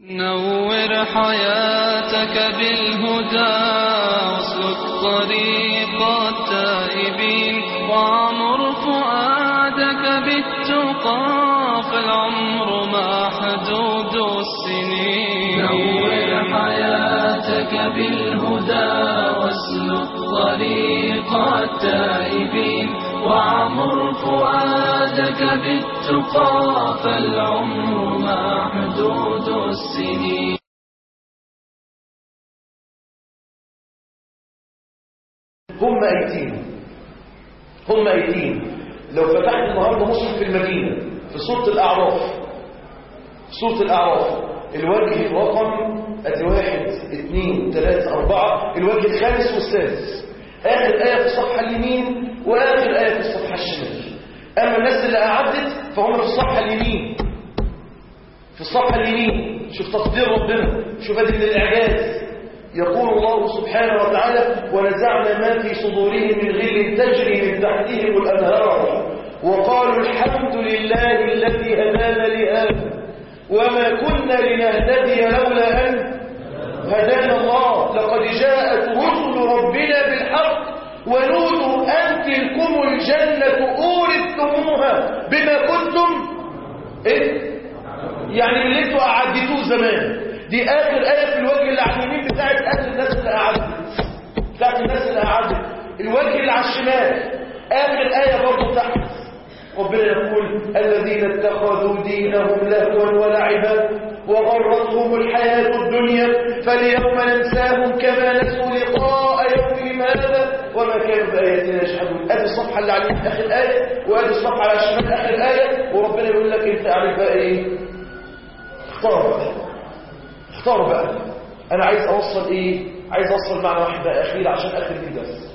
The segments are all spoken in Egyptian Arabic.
نور حياتك بالهدى واسلك طريق التائبين وعمر فؤادك بالتقى فالعمر محدود السنين نور حياتك بالهدى واسلك طريق التائبين وعمر فؤادك بالتقى فالعمر محدود السنين هم ايتين هم ايتين لو فتحت النهارده مصحف في المدينه في سوره الاعراف سوره الاعراف الوجه رقم ادي واحد اثنين ثلاثة أربعة الوجه الخامس والسادس آخر آية في الصفحة اليمين وآخر آية في الصفحة الشمال أما الناس اللي أعدت فهم في الصفحة اليمين في الصفحة اليمين شوف تقدير ربنا شوف هذه من الإعجاز يقول الله سبحانه وتعالى ونزعنا ما في صدورهم من غل تجري من تحتهم الأنهار وقالوا الحمد لله الذي هدانا لهذا وما كنا لنهتدي لولا أن هدانا الله لقد جاءت رسل ربنا بالحق ونودوا أن تلكم الجنة أورثتموها بما كنتم إيه؟ يعني اللي انتوا أعدتوه زمان دي آخر آية في الوجه اللي على اليمين بتاعت آخر الناس اللي أعدت بتاعت الناس اللي أعدت الوجه اللي على الشمال آخر آية برضه تحت ربنا يقول الذين اتخذوا دينهم لهوا ولعبا وغرتهم الحياة الدنيا فاليوم ننساهم كما نسوا لقاء يومهم هذا وما كانوا بآياتنا يجحدون ادي الصفحة اللي على اليمين آخر آية وادي الصفحة على الشمال آخر آية وربنا يقول لك انت عارف بقى ايه اختار بقى اختار بقى انا عايز اوصل ايه عايز اوصل معنى واحد بقى اخير عشان اخر الدرس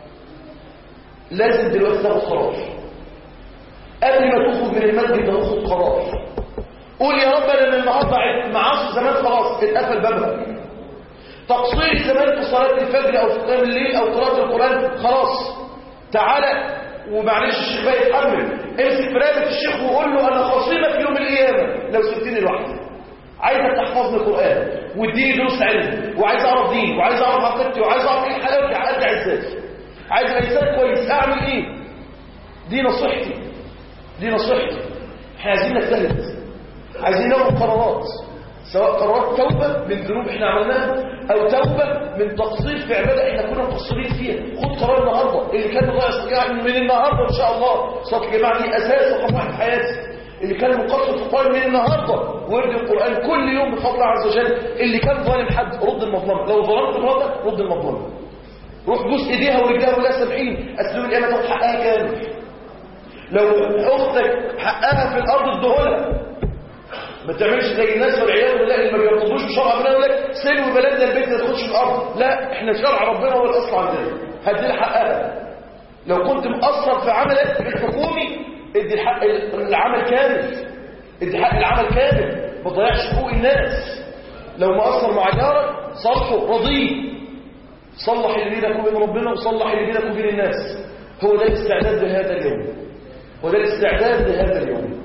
لازم دلوقتي تاخد قرار قبل ما تخرج من المسجد تاخد قرار قول يا رب انا من النهارده معاصي زمان خلاص اتقفل بابها تقصير زمان في صلاه الفجر او في قيام الليل او قراءه القران خلاص تعالى ومعلش الشيخ بقى يتحمل امسك في رقبه الشيخ وقول له انا خصيمك يوم القيامه لو سبتني لوحدي عايزك تحفظني القران واديني دروس علم وعايز اعرف دين وعايز اعرف عقيدتي وعايز اعرف ايه حلاوتي ارجع ازاي عايز انسان كويس اعمل ايه دي نصيحتي دي نصيحتي احنا عايزين نجتهد عايزين ناخد قرارات سواء قرارات توبه من ذنوب احنا عملناها او توبه من تقصير في عباده احنا كنا مقصرين فيها خد قرار النهارده اللي كان الله يستطيع من النهارده ان شاء الله صلاه الجماعه دي اساس رقم واحد في حياتي اللي كان مقصر في القرآن من النهارده ورد القرآن كل يوم بفضل الله عز وجل اللي كان ظالم حد رد المظلمه لو ظلمت مراتك رد المظلمه روح بوس ايديها ورجلها ولا سامحين اسلوب القيامه تاخد حقها كامل لو اختك حقها في الارض ادهولها ما تعملش زي الناس والعياذ بالله اللي ما بيرتضوش بشرع ربنا يقول لك سلو بلدنا البيت ما تاخدش في الارض لا احنا شرع ربنا هو الاصل عندنا هدي لها حقها لو كنت مقصر في عملك الحكومي ادي الحق العمل كامل ادي حق العمل كامل ما تضيعش حقوق الناس لو مقصر مع جارك صلحه رضيه صلح اللي بينك وبين ربنا وصلح اللي بينك وبين الناس هو ده الاستعداد لهذا اليوم هو ده الاستعداد لهذا اليوم